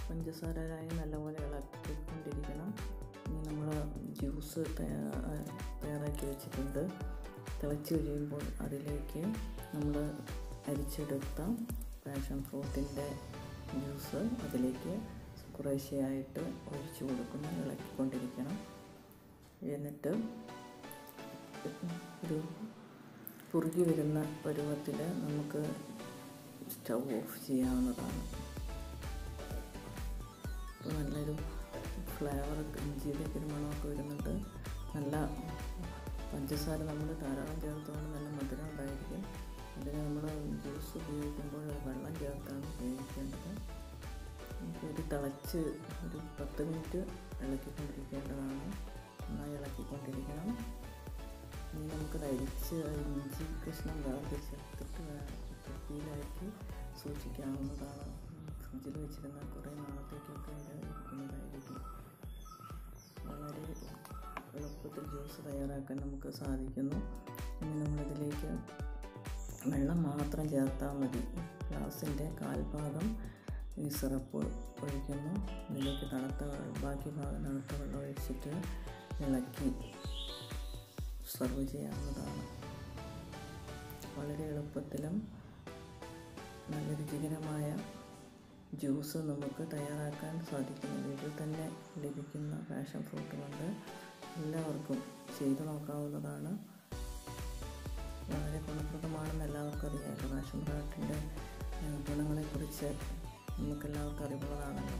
പഞ്ചസാരയായി നല്ലപോലെ ഇളക്കിക്കൊണ്ടിരിക്കണം ഇനി നമ്മൾ ജ്യൂസ് തയ്യാ- തയ്യാറാക്കി വെച്ചിട്ടുണ്ട് തിളച്ച് കഴിയുമ്പോൾ അതിലേക്ക് നമ്മൾ അരിച്ചെടുത്ത പാഷൻ ഫ്രൂട്ടിൻ്റെ ജ്യൂസ് അതിലേക്ക് കുറേശ്ശെയായിട്ട് ഒഴിച്ചു കൊടുക്കുന്നു ഇളക്കിക്കൊണ്ടിരിക്കണം എന്നിട്ട് ഒരു കുറുകി വരുന്ന പരുവത്തിൽ നമുക്ക് സ്റ്റൗ ഓഫ് ചെയ്യാവുന്നതാണ് അപ്പോൾ നല്ലൊരു ഫ്ലേവർ ഇഞ്ചിയുടെ ഒക്കെ ഒരു മണമൊക്കെ വരുന്നുണ്ട് നല്ല പഞ്ചസാര നമ്മൾ ധാരാളം ചേർത്തുകൊണ്ട് നല്ല മധുരം ഉണ്ടായിരിക്കും അതിന് നമ്മൾ ജ്യൂസ് ഉപയോഗിക്കുമ്പോൾ വെള്ളം ചേർത്താണ് ഉപയോഗിക്കേണ്ടത് നമുക്ക് ഒരു തിളച്ച് ഒരു പത്ത് മിനിറ്റ് ഇളക്കിക്കൊണ്ടിരിക്കേണ്ടതാണ് നന്നായി ഇളക്കിക്കൊണ്ടിരിക്കണം ഇനി നമുക്ക് അരിച്ച് ഇഞ്ചി കഷ്ണം വേറെ ചേർത്തിട്ട് കുപ്പിയിലാക്കി സൂക്ഷിക്കാവുന്നതാണ് ഫ്രിഡ്ജിൽ വെച്ചിരുന്നാൽ കുറേ നാളത്തേക്കൊക്കെ ഇത് ഇരിക്കുന്നതായിരിക്കും വളരെ എളുപ്പത്തിൽ ജ്യൂസ് തയ്യാറാക്കാൻ നമുക്ക് സാധിക്കുന്നു ഇനി നമ്മളിതിലേക്ക് വെള്ളം മാത്രം ചേർത്താൽ മതി ഗ്ലാസിൻ്റെ കാൽഭാഗം ഈ സിറപ്പ് ഒഴിക്കുന്നു ഇതിലേക്ക് തണുത്ത വെ- ബാക്കി ഭാഗം തണുത്ത വെള്ളം ഒഴിച്ചിട്ട് ഇളക്കി സെർവ് ചെയ്യാവുന്നതാണ് വളരെ എളുപ്പത്തിലും നല്ല രുചികരമായ ജ്യൂസ് നമുക്ക് തയ്യാറാക്കാൻ സാധിക്കുന്നു വീട്ടിൽ തന്നെ ലഭിക്കുന്ന പാഷൻ ഫ്രൂട്ട് കൊണ്ട് എല്ലാവർക്കും ചെയ്തു നോക്കാവുന്നതാണ് വളരെ ഗുണപ്രദമാണെന്ന് എല്ലാവർക്കും അറിയാമല്ലോ പാഷൻ ഫ്രൂട്ടിൻ്റെ ഗുണങ്ങളെക്കുറിച്ച് നമുക്കെല്ലാവർക്കും അറിവുള്ളതാണല്ലോ